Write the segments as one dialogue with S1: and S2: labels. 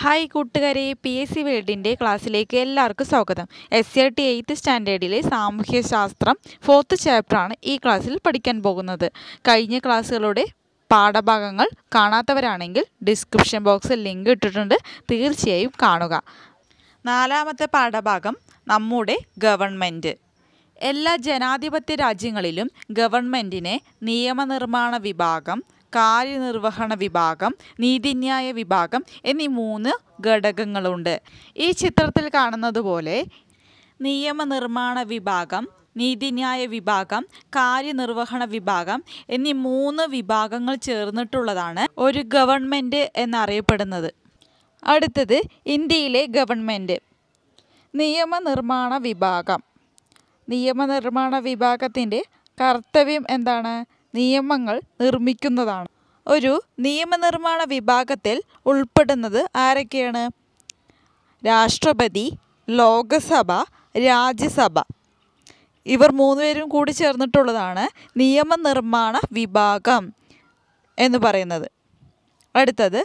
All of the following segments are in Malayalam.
S1: ഹായ് കൂട്ടുകാരെ പി എസ് സി വേൾഡിൻ്റെ ക്ലാസ്സിലേക്ക് എല്ലാവർക്കും സ്വാഗതം S C R T eighth സ്റ്റാൻഡേർഡിലെ സാമൂഹ്യശാസ്ത്രം ഫോർത്ത് ചാപ്റ്ററാണ് ഈ ക്ലാസ്സിൽ പഠിക്കാൻ പോകുന്നത് കഴിഞ്ഞ ക്ലാസ്സുകളുടെ പാഠഭാഗങ്ങൾ കാണാത്തവരാണെങ്കിൽ ഡിസ്ക്രിപ്ഷൻ ബോക്സിൽ ലിങ്ക് ഇട്ടിട്ടുണ്ട് തീർച്ചയായും കാണുക നാലാമത്തെ പാഠഭാഗം നമ്മുടെ ഗവൺമെൻറ് എല്ലാ ജനാധിപത്യ രാജ്യങ്ങളിലും ഗവൺമെൻറ്റിനെ നിയമനിർമ്മാണ വിഭാഗം കാര്യനിർവഹണ വിഭാഗം നീതിന്യായ വിഭാഗം എന്നീ മൂന്ന് ഘടകങ്ങളുണ്ട് ഈ ചിത്രത്തിൽ കാണുന്നത് പോലെ നിയമനിർമ്മാണ വിഭാഗം നീതിന്യായ വിഭാഗം കാര്യനിർവഹണ വിഭാഗം എന്നീ മൂന്ന് വിഭാഗങ്ങൾ ചേർന്നിട്ടുള്ളതാണ് ഒരു ഗവൺമെൻറ് എന്നറിയപ്പെടുന്നത് അടുത്തത് ഇന്ത്യയിലെ ഗവൺമെൻറ് നിയമനിർമ്മാണ വിഭാഗം നിയമനിർമ്മാണ വിഭാഗത്തിൻ്റെ കർത്തവ്യം എന്താണ് നിയമങ്ങൾ നിർമ്മിക്കുന്നതാണ് ഒരു നിയമനിർമ്മാണ വിഭാഗത്തിൽ ഉൾപ്പെടുന്നത് ആരൊക്കെയാണ് രാഷ്ട്രപതി ലോകസഭ രാജ്യസഭ ഇവർ മൂന്നുപേരും കൂടി ചേർന്നിട്ടുള്ളതാണ് നിയമനിർമ്മാണ വിഭാഗം എന്ന് പറയുന്നത് അടുത്തത്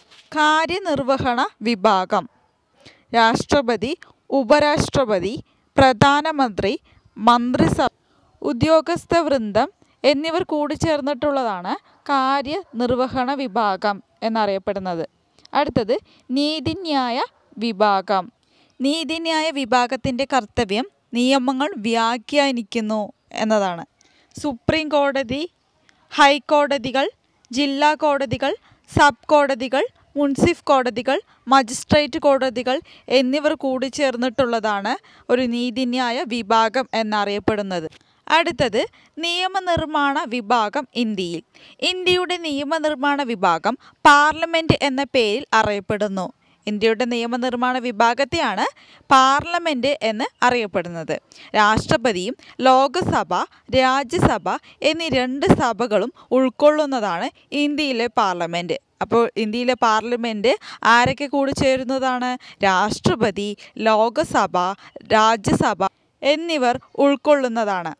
S1: കാര്യനിർവഹണ വിഭാഗം രാഷ്ട്രപതി ഉപരാഷ്ട്രപതി പ്രധാനമന്ത്രി മന്ത്രിസഭ ഉദ്യോഗസ്ഥ വൃന്ദം എന്നിവർ കൂടിച്ചേർന്നിട്ടുള്ളതാണ് കാര്യനിർവഹണ വിഭാഗം എന്നറിയപ്പെടുന്നത് അടുത്തത് നീതിന്യായ വിഭാഗം നീതിന്യായ വിഭാഗത്തിൻ്റെ കർത്തവ്യം നിയമങ്ങൾ വ്യാഖ്യാനിക്കുന്നു എന്നതാണ് സുപ്രീം കോടതി ഹൈക്കോടതികൾ ജില്ലാ കോടതികൾ സബ് കോടതികൾ മുൻസിഫ് കോടതികൾ മജിസ്ട്രേറ്റ് കോടതികൾ എന്നിവർ കൂടിച്ചേർന്നിട്ടുള്ളതാണ് ഒരു നീതിന്യായ വിഭാഗം എന്നറിയപ്പെടുന്നത് അടുത്തത് നിയമനിർമ്മാണ വിഭാഗം ഇന്ത്യയിൽ ഇന്ത്യയുടെ നിയമനിർമ്മാണ വിഭാഗം പാർലമെൻറ്റ് എന്ന പേരിൽ അറിയപ്പെടുന്നു ഇന്ത്യയുടെ നിയമനിർമ്മാണ വിഭാഗത്തെയാണ് പാർലമെൻറ്റ് എന്ന് അറിയപ്പെടുന്നത് രാഷ്ട്രപതിയും ലോകസഭ രാജ്യസഭ എന്നീ രണ്ട് സഭകളും ഉൾക്കൊള്ളുന്നതാണ് ഇന്ത്യയിലെ പാർലമെൻറ്റ് അപ്പോൾ ഇന്ത്യയിലെ പാർലമെൻറ്റ് ആരൊക്കെ കൂടി ചേരുന്നതാണ് രാഷ്ട്രപതി ലോകസഭ രാജ്യസഭ എന്നിവർ ഉൾക്കൊള്ളുന്നതാണ്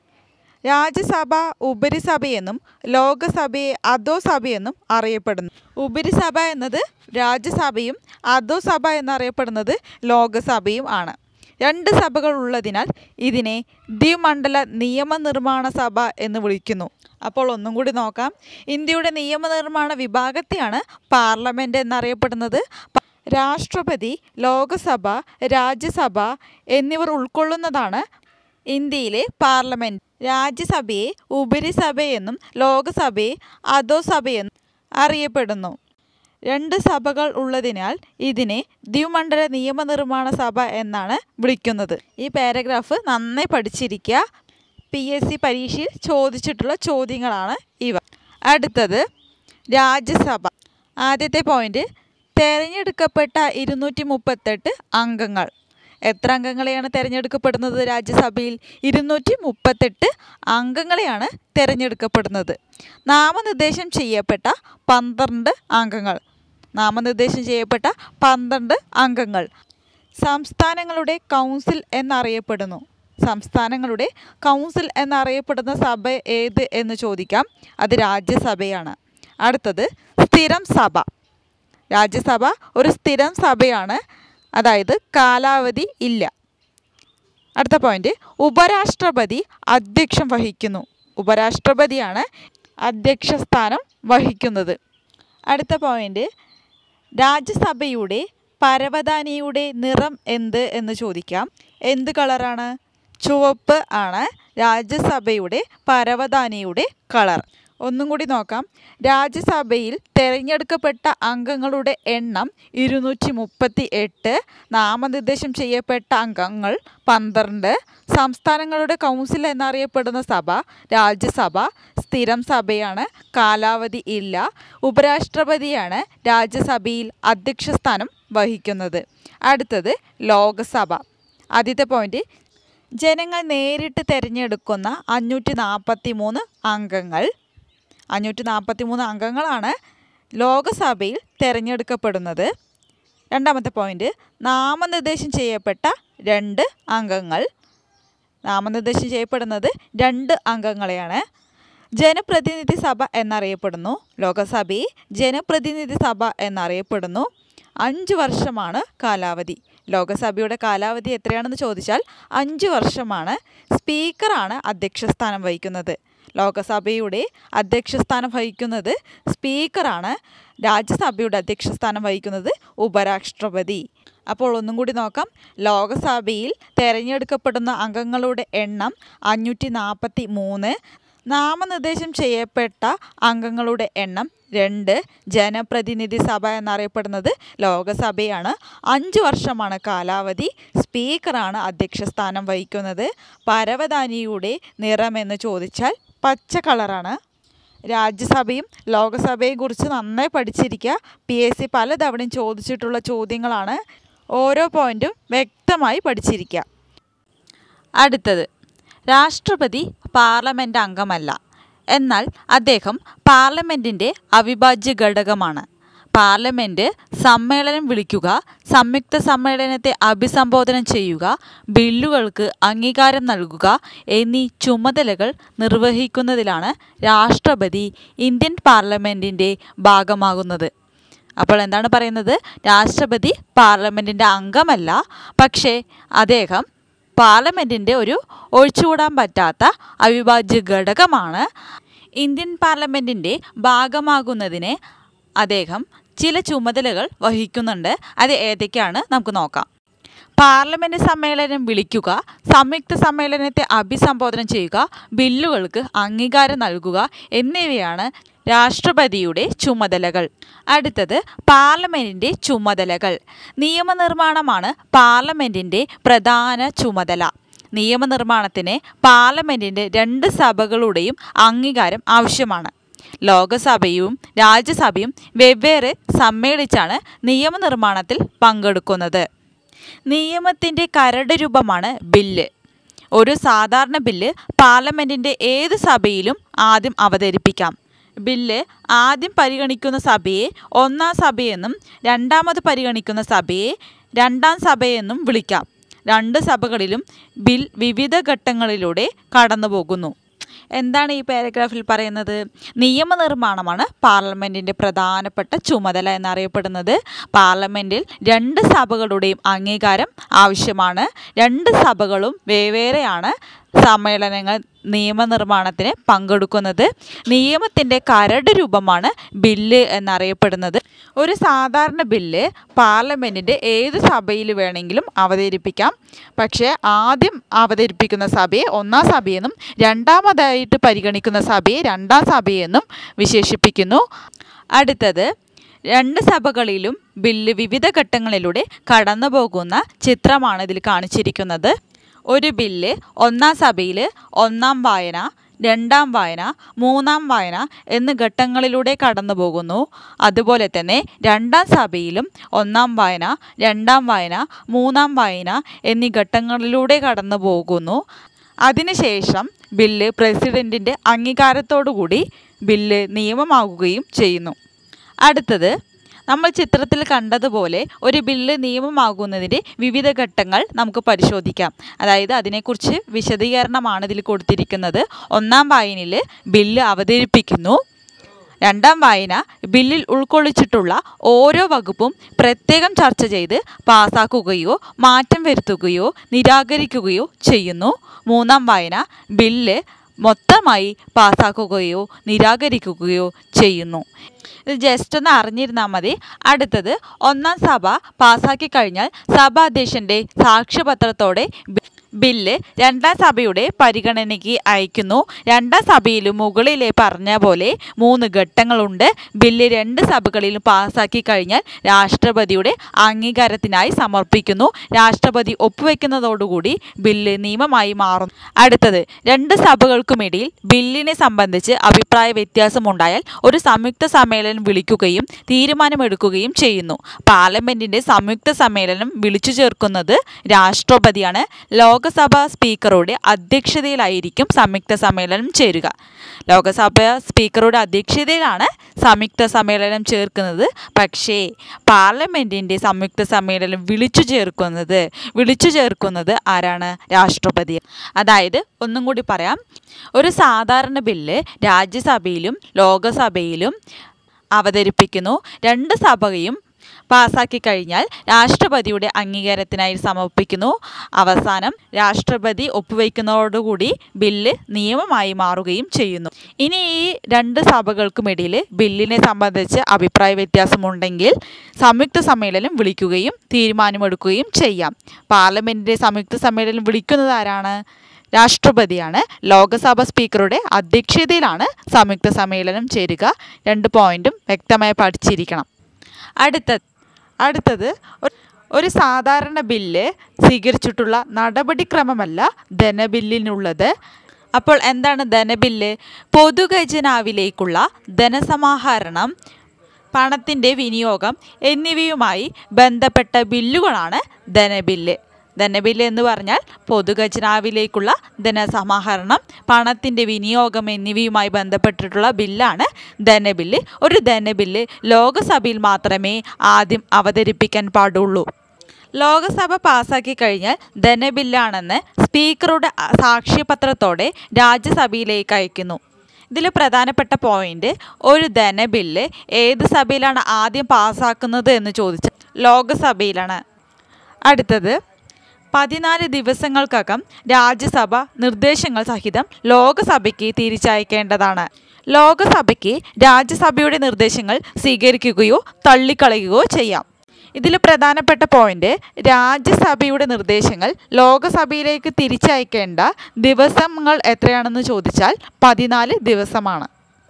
S1: രാജ്യസഭ ഉപരിസഭയെന്നും ലോകസഭയെ അധോസഭയെന്നും അറിയപ്പെടുന്നു ഉപരിസഭ എന്നത് രാജ്യസഭയും അധോസഭ എന്നറിയപ്പെടുന്നത് ലോകസഭയും ആണ് രണ്ട് സഭകൾ ഉള്ളതിനാൽ ഇതിനെ ദ്വിമണ്ഡല നിയമനിർമ്മാണ സഭ എന്ന് വിളിക്കുന്നു അപ്പോൾ ഒന്നും കൂടി നോക്കാം ഇന്ത്യയുടെ നിയമനിർമ്മാണ വിഭാഗത്തെയാണ് പാർലമെൻറ്റ് എന്നറിയപ്പെടുന്നത് രാഷ്ട്രപതി ലോകസഭ രാജ്യസഭ എന്നിവർ ഉൾക്കൊള്ളുന്നതാണ് ഇന്ത്യയിലെ പാർലമെൻറ്റ് രാജ്യസഭയെ ഉപരിസഭയെന്നും ലോകസഭയെ അധോസഭയെന്നും അറിയപ്പെടുന്നു രണ്ട് സഭകൾ ഉള്ളതിനാൽ ഇതിനെ ദ്വിമണ്ഡല നിയമനിർമ്മാണ സഭ എന്നാണ് വിളിക്കുന്നത് ഈ പാരഗ്രാഫ് നന്നായി പഠിച്ചിരിക്കുക പി എസ് സി പരീക്ഷയിൽ ചോദിച്ചിട്ടുള്ള ചോദ്യങ്ങളാണ് ഇവ അടുത്തത് രാജ്യസഭ ആദ്യത്തെ പോയിന്റ് തിരഞ്ഞെടുക്കപ്പെട്ട ഇരുന്നൂറ്റി മുപ്പത്തെട്ട് അംഗങ്ങൾ എത്ര അംഗങ്ങളെയാണ് തിരഞ്ഞെടുക്കപ്പെടുന്നത് രാജ്യസഭയിൽ ഇരുന്നൂറ്റി മുപ്പത്തെട്ട് അംഗങ്ങളെയാണ് തിരഞ്ഞെടുക്കപ്പെടുന്നത് നാമനിർദ്ദേശം ചെയ്യപ്പെട്ട പന്ത്രണ്ട് അംഗങ്ങൾ നാമനിർദ്ദേശം ചെയ്യപ്പെട്ട പന്ത്രണ്ട് അംഗങ്ങൾ സംസ്ഥാനങ്ങളുടെ കൗൺസിൽ എന്നറിയപ്പെടുന്നു സംസ്ഥാനങ്ങളുടെ കൗൺസിൽ എന്നറിയപ്പെടുന്ന സഭ ഏത് എന്ന് ചോദിക്കാം അത് രാജ്യസഭയാണ് അടുത്തത് സ്ഥിരം സഭ രാജ്യസഭ ഒരു സ്ഥിരം സഭയാണ് അതായത് കാലാവധി ഇല്ല അടുത്ത പോയിന്റ് ഉപരാഷ്ട്രപതി അധ്യക്ഷം വഹിക്കുന്നു ഉപരാഷ്ട്രപതിയാണ് അധ്യക്ഷ സ്ഥാനം വഹിക്കുന്നത് അടുത്ത പോയിന്റ് രാജ്യസഭയുടെ പരവതാനിയുടെ നിറം എന്ത് എന്ന് ചോദിക്കാം എന്ത് കളറാണ് ചുവപ്പ് ആണ് രാജ്യസഭയുടെ പരവതാനിയുടെ കളർ ഒന്നും കൂടി നോക്കാം രാജ്യസഭയിൽ തിരഞ്ഞെടുക്കപ്പെട്ട അംഗങ്ങളുടെ എണ്ണം ഇരുന്നൂറ്റി മുപ്പത്തി എട്ട് നാമനിർദ്ദേശം ചെയ്യപ്പെട്ട അംഗങ്ങൾ പന്ത്രണ്ട് സംസ്ഥാനങ്ങളുടെ കൗൺസിൽ എന്നറിയപ്പെടുന്ന സഭ രാജ്യസഭ സ്ഥിരം സഭയാണ് കാലാവധി ഇല്ല ഉപരാഷ്ട്രപതിയാണ് രാജ്യസഭയിൽ അധ്യക്ഷ സ്ഥാനം വഹിക്കുന്നത് അടുത്തത് ലോകസഭ ആദ്യത്തെ പോയിന്റ് ജനങ്ങൾ നേരിട്ട് തിരഞ്ഞെടുക്കുന്ന അഞ്ഞൂറ്റി നാൽപ്പത്തി മൂന്ന് അംഗങ്ങൾ അഞ്ഞൂറ്റി നാൽപ്പത്തി മൂന്ന് അംഗങ്ങളാണ് ലോകസഭയിൽ തിരഞ്ഞെടുക്കപ്പെടുന്നത് രണ്ടാമത്തെ പോയിന്റ് നാമനിർദ്ദേശം ചെയ്യപ്പെട്ട രണ്ട് അംഗങ്ങൾ നാമനിർദ്ദേശം ചെയ്യപ്പെടുന്നത് രണ്ട് അംഗങ്ങളെയാണ് ജനപ്രതിനിധി സഭ എന്നറിയപ്പെടുന്നു ലോകസഭയെ ജനപ്രതിനിധി സഭ എന്നറിയപ്പെടുന്നു അഞ്ച് വർഷമാണ് കാലാവധി ലോകസഭയുടെ കാലാവധി എത്രയാണെന്ന് ചോദിച്ചാൽ അഞ്ച് വർഷമാണ് സ്പീക്കറാണ് അധ്യക്ഷസ്ഥാനം വഹിക്കുന്നത് ലോകസഭയുടെ അധ്യക്ഷസ്ഥാനം വഹിക്കുന്നത് സ്പീക്കറാണ് രാജ്യസഭയുടെ അധ്യക്ഷസ്ഥാനം വഹിക്കുന്നത് ഉപരാഷ്ട്രപതി അപ്പോൾ ഒന്നും കൂടി നോക്കാം ലോകസഭയിൽ തിരഞ്ഞെടുക്കപ്പെടുന്ന അംഗങ്ങളുടെ എണ്ണം അഞ്ഞൂറ്റി നാൽപ്പത്തി മൂന്ന് നാമനിർദ്ദേശം ചെയ്യപ്പെട്ട അംഗങ്ങളുടെ എണ്ണം രണ്ട് ജനപ്രതിനിധി സഭ എന്നറിയപ്പെടുന്നത് ലോകസഭയാണ് അഞ്ച് വർഷമാണ് കാലാവധി സ്പീക്കറാണ് അധ്യക്ഷസ്ഥാനം വഹിക്കുന്നത് പരവതാനിയുടെ നിറമെന്ന് ചോദിച്ചാൽ പച്ച കളറാണ് രാജ്യസഭയും ലോകസഭയും കുറിച്ച് നന്നായി പഠിച്ചിരിക്കുക പി എസ് സി പലതവണയും ചോദിച്ചിട്ടുള്ള ചോദ്യങ്ങളാണ് ഓരോ പോയിന്റും വ്യക്തമായി പഠിച്ചിരിക്കുക അടുത്തത് രാഷ്ട്രപതി പാർലമെൻറ്റ് അംഗമല്ല എന്നാൽ അദ്ദേഹം പാർലമെൻറ്റിൻ്റെ അവിഭാജ്യ ഘടകമാണ് പാർലമെൻറ്റ് സമ്മേളനം വിളിക്കുക സംയുക്ത സമ്മേളനത്തെ അഭിസംബോധന ചെയ്യുക ബില്ലുകൾക്ക് അംഗീകാരം നൽകുക എന്നീ ചുമതലകൾ നിർവഹിക്കുന്നതിലാണ് രാഷ്ട്രപതി ഇന്ത്യൻ പാർലമെൻറ്റിൻ്റെ ഭാഗമാകുന്നത് അപ്പോൾ എന്താണ് പറയുന്നത് രാഷ്ട്രപതി പാർലമെൻറ്റിൻ്റെ അംഗമല്ല പക്ഷേ അദ്ദേഹം പാർലമെൻറ്റിൻ്റെ ഒരു ഒഴിച്ചുകൂടാൻ പറ്റാത്ത അവിഭാജ്യ ഘടകമാണ് ഇന്ത്യൻ പാർലമെൻറ്റിൻ്റെ ഭാഗമാകുന്നതിന് അദ്ദേഹം ചില ചുമതലകൾ വഹിക്കുന്നുണ്ട് അത് ഏതൊക്കെയാണ് നമുക്ക് നോക്കാം പാർലമെൻറ്റ് സമ്മേളനം വിളിക്കുക സംയുക്ത സമ്മേളനത്തെ അഭിസംബോധന ചെയ്യുക ബില്ലുകൾക്ക് അംഗീകാരം നൽകുക എന്നിവയാണ് രാഷ്ട്രപതിയുടെ ചുമതലകൾ അടുത്തത് പാർലമെൻറ്റിൻ്റെ ചുമതലകൾ നിയമനിർമ്മാണമാണ് പാർലമെൻറ്റിൻ്റെ പ്രധാന ചുമതല നിയമനിർമ്മാണത്തിന് പാർലമെൻറ്റിൻ്റെ രണ്ട് സഭകളുടെയും അംഗീകാരം ആവശ്യമാണ് ലോകസഭയും രാജ്യസഭയും വെവ്വേറെ സമ്മേളിച്ചാണ് നിയമനിർമ്മാണത്തിൽ പങ്കെടുക്കുന്നത് നിയമത്തിൻ്റെ കരട് രൂപമാണ് ബില്ല് ഒരു സാധാരണ ബില്ല് പാർലമെൻറ്റിൻ്റെ ഏത് സഭയിലും ആദ്യം അവതരിപ്പിക്കാം ബില്ല് ആദ്യം പരിഗണിക്കുന്ന സഭയെ ഒന്നാം സഭയെന്നും രണ്ടാമത് പരിഗണിക്കുന്ന സഭയെ രണ്ടാം സഭയെന്നും വിളിക്കാം രണ്ട് സഭകളിലും ബിൽ വിവിധ ഘട്ടങ്ങളിലൂടെ കടന്നുപോകുന്നു എന്താണ് ഈ പാരഗ്രാഫിൽ പറയുന്നത് നിയമനിർമ്മാണമാണ് പാർലമെൻറ്റിൻ്റെ പ്രധാനപ്പെട്ട ചുമതല എന്നറിയപ്പെടുന്നത് പാർലമെൻറ്റിൽ രണ്ട് സഭകളുടെയും അംഗീകാരം ആവശ്യമാണ് രണ്ട് സഭകളും വെവ്വേറെയാണ് സമ്മേളനങ്ങൾ നിയമനിർമ്മാണത്തിന് പങ്കെടുക്കുന്നത് നിയമത്തിൻ്റെ കരട് രൂപമാണ് ബില്ല് എന്നറിയപ്പെടുന്നത് ഒരു സാധാരണ ബില്ല് പാർലമെൻറ്റിൻ്റെ ഏത് സഭയിൽ വേണമെങ്കിലും അവതരിപ്പിക്കാം പക്ഷേ ആദ്യം അവതരിപ്പിക്കുന്ന സഭയെ ഒന്നാം സഭയെന്നും രണ്ടാമതായിട്ട് പരിഗണിക്കുന്ന സഭയെ രണ്ടാം സഭയെന്നും വിശേഷിപ്പിക്കുന്നു അടുത്തത് രണ്ട് സഭകളിലും ബില്ല് വിവിധ ഘട്ടങ്ങളിലൂടെ കടന്നു പോകുന്ന ചിത്രമാണ് ഇതിൽ കാണിച്ചിരിക്കുന്നത് ഒരു ബില്ല് ഒന്നാം സഭയിൽ ഒന്നാം വായന രണ്ടാം വായന മൂന്നാം വായന എന്നീ ഘട്ടങ്ങളിലൂടെ കടന്നു പോകുന്നു അതുപോലെ തന്നെ രണ്ടാം സഭയിലും ഒന്നാം വായന രണ്ടാം വായന മൂന്നാം വായന എന്നീ ഘട്ടങ്ങളിലൂടെ കടന്നു പോകുന്നു അതിനുശേഷം ബില്ല് പ്രസിഡൻറ്റിൻ്റെ അംഗീകാരത്തോടുകൂടി ബില്ല് നിയമമാകുകയും ചെയ്യുന്നു അടുത്തത് നമ്മൾ ചിത്രത്തിൽ കണ്ടതുപോലെ ഒരു ബില്ല് നിയമമാകുന്നതിൻ്റെ വിവിധ ഘട്ടങ്ങൾ നമുക്ക് പരിശോധിക്കാം അതായത് അതിനെക്കുറിച്ച് വിശദീകരണമാണ് ഇതിൽ കൊടുത്തിരിക്കുന്നത് ഒന്നാം വായനയിൽ ബില്ല് അവതരിപ്പിക്കുന്നു രണ്ടാം വായന ബില്ലിൽ ഉൾക്കൊള്ളിച്ചിട്ടുള്ള ഓരോ വകുപ്പും പ്രത്യേകം ചർച്ച ചെയ്ത് പാസാക്കുകയോ മാറ്റം വരുത്തുകയോ നിരാകരിക്കുകയോ ചെയ്യുന്നു മൂന്നാം വായന ബില്ല് മൊത്തമായി പാസ്സാക്കുകയോ നിരാകരിക്കുകയോ ചെയ്യുന്നു ഇത് ജസ്റ്റ് ഒന്ന് അറിഞ്ഞിരുന്നാൽ മതി അടുത്തത് ഒന്നാം സഭ പാസ്സാക്കി കഴിഞ്ഞാൽ സഭാധ്യക്ഷൻ്റെ സാക്ഷ്യപത്രത്തോടെ ബി- ബില്ല് രണ്ടാം സഭയുടെ പരിഗണനയ്ക്ക് അയക്കുന്നു രണ്ടാം സഭയിൽ മുകളിലെ പറഞ്ഞ പോലെ മൂന്ന് ഘട്ടങ്ങളുണ്ട് ബില്ല് രണ്ട് സഭകളിലും പാസ്സാക്കി കഴിഞ്ഞാൽ രാഷ്ട്രപതിയുടെ അംഗീകാരത്തിനായി സമർപ്പിക്കുന്നു രാഷ്ട്രപതി ഒപ്പുവെക്കുന്നതോടുകൂടി ബില്ല് നിയമമായി മാറും അടുത്തത് രണ്ട് സഭകൾക്കുമിടയിൽ ബില്ലിനെ സംബന്ധിച്ച് അഭിപ്രായ വ്യത്യാസമുണ്ടായാൽ ഒരു സംയുക്ത സമ്മേളനം വിളിക്കുകയും തീരുമാനമെടുക്കുകയും ചെയ്യുന്നു പാർലമെന്റിന്റെ സംയുക്ത സമ്മേളനം വിളിച്ചു ചേർക്കുന്നത് രാഷ്ട്രപതിയാണ് ലോകസഭാ സ്പീക്കറുടെ അധ്യക്ഷതയിലായിരിക്കും സംയുക്ത സമ്മേളനം ചേരുക ലോകസഭ സ്പീക്കറുടെ അധ്യക്ഷതയിലാണ് സംയുക്ത സമ്മേളനം ചേർക്കുന്നത് പക്ഷേ പാർലമെന്റിന്റെ സംയുക്ത സമ്മേളനം വിളിച്ചു ചേർക്കുന്നത് വിളിച്ചു ചേർക്കുന്നത് ആരാണ് രാഷ്ട്രപതി അതായത് ഒന്നും കൂടി പറയാം ഒരു സാധാരണ ബില്ല് രാജ്യസഭയിലും ലോകസഭയിലും അവതരിപ്പിക്കുന്നു രണ്ട് സഭയും പാസാക്കി കഴിഞ്ഞാൽ രാഷ്ട്രപതിയുടെ അംഗീകാരത്തിനായി സമർപ്പിക്കുന്നു അവസാനം രാഷ്ട്രപതി ഒപ്പുവയ്ക്കുന്നതോടുകൂടി ബില്ല് നിയമമായി മാറുകയും ചെയ്യുന്നു ഇനി ഈ രണ്ട് സഭകൾക്കുമിടയിൽ ബില്ലിനെ സംബന്ധിച്ച് അഭിപ്രായ വ്യത്യാസമുണ്ടെങ്കിൽ സംയുക്ത സമ്മേളനം വിളിക്കുകയും തീരുമാനമെടുക്കുകയും ചെയ്യാം പാർലമെൻറ്റിൻ്റെ സംയുക്ത സമ്മേളനം വിളിക്കുന്നത് ആരാണ് രാഷ്ട്രപതിയാണ് ലോകസഭ സ്പീക്കറുടെ അധ്യക്ഷതയിലാണ് സംയുക്ത സമ്മേളനം ചേരുക രണ്ട് പോയിന്റും വ്യക്തമായി പഠിച്ചിരിക്കണം അടുത്ത അടുത്തത് ഒരു- ഒരു സാധാരണ ബില്ല് സ്വീകരിച്ചിട്ടുള്ള നടപടിക്രമമല്ല ധനബില്ലിനുള്ളത് അപ്പോൾ എന്താണ് ധനബില്ല് പൊതുഖജനാവിലേക്കുള്ള ധനസമാഹരണം പണത്തിൻ്റെ വിനിയോഗം എന്നിവയുമായി ബന്ധപ്പെട്ട ബില്ലുകളാണ് ധനബില്ല് ധനബില്ല് എന്ന് പറഞ്ഞാൽ പൊതുഖജനാവിലേക്കുള്ള ധനസമാഹരണം പണത്തിൻ്റെ വിനിയോഗം എന്നിവയുമായി ബന്ധപ്പെട്ടിട്ടുള്ള ബില്ലാണ് ധനബില്ല് ഒരു ധനബില്ല് ലോകസഭയിൽ മാത്രമേ ആദ്യം അവതരിപ്പിക്കാൻ പാടുള്ളൂ ലോകസഭ പാസാക്കി കഴിഞ്ഞാൽ ധനബില്ലാണെന്ന് സ്പീക്കറുടെ സാക്ഷ്യപത്രത്തോടെ രാജ്യസഭയിലേക്ക് അയക്കുന്നു ഇതിൽ പ്രധാനപ്പെട്ട പോയിന്റ് ഒരു ധനബില്ല് ഏത് സഭയിലാണ് ആദ്യം പാസ്സാക്കുന്നത് എന്ന് ചോദിച്ചാൽ ലോകസഭയിലാണ് അടുത്തത് പതിനാല് ദിവസങ്ങൾക്കകം രാജ്യസഭ നിർദ്ദേശങ്ങൾ സഹിതം ലോകസഭയ്ക്ക് തിരിച്ചയക്കേണ്ടതാണ് ലോകസഭയ്ക്ക് രാജ്യസഭയുടെ നിർദ്ദേശങ്ങൾ സ്വീകരിക്കുകയോ തള്ളിക്കളയുകയോ ചെയ്യാം ഇതിൽ പ്രധാനപ്പെട്ട പോയിന്റ് രാജ്യസഭയുടെ നിർദ്ദേശങ്ങൾ ലോകസഭയിലേക്ക് തിരിച്ചയക്കേണ്ട ദിവസങ്ങൾ എത്രയാണെന്ന് ചോദിച്ചാൽ പതിനാല് ദിവസമാണ്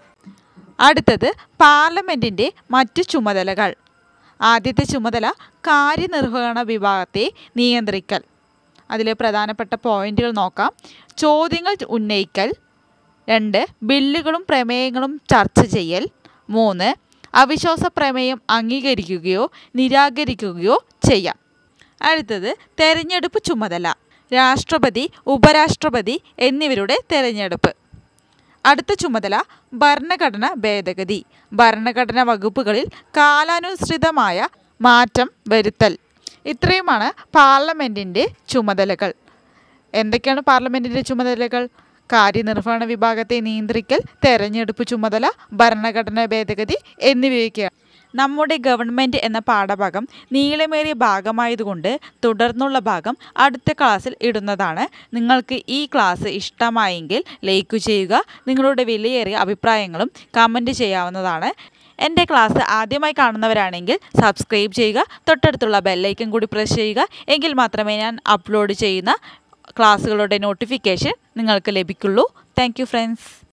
S1: അടുത്തത് പാർലമെൻറ്റിൻ്റെ മറ്റു ചുമതലകൾ ആദ്യത്തെ ചുമതല കാര്യനിർവഹണ വിഭാഗത്തെ നിയന്ത്രിക്കൽ അതിലെ പ്രധാനപ്പെട്ട പോയിന്റുകൾ നോക്കാം ചോദ്യങ്ങൾ ഉന്നയിക്കൽ രണ്ട് ബില്ലുകളും പ്രമേയങ്ങളും ചർച്ച ചെയ്യൽ മൂന്ന് അവിശ്വാസ പ്രമേയം അംഗീകരിക്കുകയോ നിരാകരിക്കുകയോ ചെയ്യാം അടുത്തത് തെരഞ്ഞെടുപ്പ് ചുമതല രാഷ്ട്രപതി ഉപരാഷ്ട്രപതി എന്നിവരുടെ തെരഞ്ഞെടുപ്പ് അടുത്ത ചുമതല ഭരണഘടന ഭേദഗതി ഭരണഘടന വകുപ്പുകളിൽ കാലാനുസൃതമായ മാറ്റം വരുത്തൽ ഇത്രയുമാണ് പാർലമെൻറ്റിൻ്റെ ചുമതലകൾ എന്തൊക്കെയാണ് പാർലമെൻറ്റിൻ്റെ ചുമതലകൾ കാര്യനിർവഹണ വിഭാഗത്തെ നിയന്ത്രിക്കൽ തെരഞ്ഞെടുപ്പ് ചുമതല ഭരണഘടനാ ഭേദഗതി എന്നിവയൊക്കെയാണ് നമ്മുടെ ഗവൺമെൻറ് എന്ന പാഠഭാഗം നീളമേറിയ ഭാഗമായതുകൊണ്ട് തുടർന്നുള്ള ഭാഗം അടുത്ത ക്ലാസ്സിൽ ഇടുന്നതാണ് നിങ്ങൾക്ക് ഈ ക്ലാസ് ഇഷ്ടമായെങ്കിൽ ലൈക്ക് ചെയ്യുക നിങ്ങളുടെ വിലയേറിയ അഭിപ്രായങ്ങളും കമൻറ്റ് ചെയ്യാവുന്നതാണ് എൻ്റെ ക്ലാസ് ആദ്യമായി കാണുന്നവരാണെങ്കിൽ സബ്സ്ക്രൈബ് ചെയ്യുക തൊട്ടടുത്തുള്ള ബെല്ലൈക്കൻ കൂടി പ്രസ് ചെയ്യുക എങ്കിൽ മാത്രമേ ഞാൻ അപ്ലോഡ് ചെയ്യുന്ന ക്ലാസ്സുകളുടെ നോട്ടിഫിക്കേഷൻ നിങ്ങൾക്ക് ലഭിക്കുള്ളൂ താങ്ക് യു ഫ്രണ്ട്സ്